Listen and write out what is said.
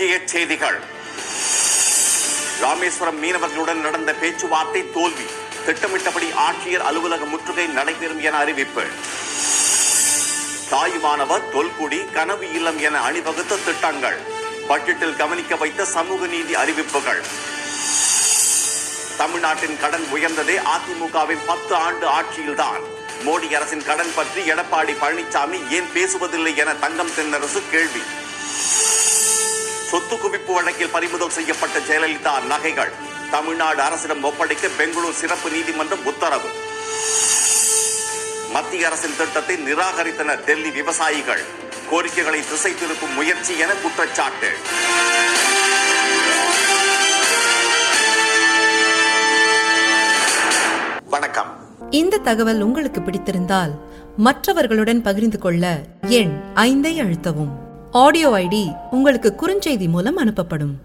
முக்கிய செய்திகள் ராமேஸ்வரம் மீனவர்களுடன் நடந்த பேச்சுவார்த்தை தோல்வி திட்டமிட்டபடி ஆட்சியர் அலுவலக முற்றுகை நடைபெறும் என அறிவிப்பு தாயுமானவர் தொல்குடி கனவு இல்லம் என அணிவகுத்த திட்டங்கள் பட்ஜெட்டில் கவனிக்க வைத்த சமூக நீதி அறிவிப்புகள் தமிழ்நாட்டின் கடன் உயர்ந்ததே அதிமுகவின் பத்து ஆண்டு ஆட்சியில்தான் மோடி அரசின் கடன் பற்றி எடப்பாடி பழனிசாமி ஏன் பேசுவதில்லை என தங்கம் தென்னரசு கேள்வி சொத்து குவிப்பு வழக்கில் பறிமுதல் செய்யப்பட்ட ஜெயலலிதா நகைகள் தமிழ்நாடு அரசிடம் ஒப்படைக்க பெங்களூர் சிறப்பு நீதிமன்றம் உத்தரவு மத்திய அரசின் திட்டத்தை நிராகரித்தனர் டெல்லி விவசாயிகள் கோரிக்கைகளை திசை திருப்பும் முயற்சி என குற்றச்சாட்டு வணக்கம் இந்த தகவல் உங்களுக்கு பிடித்திருந்தால் மற்றவர்களுடன் பகிர்ந்து கொள்ள எண் ஐந்தை அழுத்தவும் ஆடியோ ஐடி உங்களுக்கு குறுஞ்செய்தி மூலம் அனுப்பப்படும்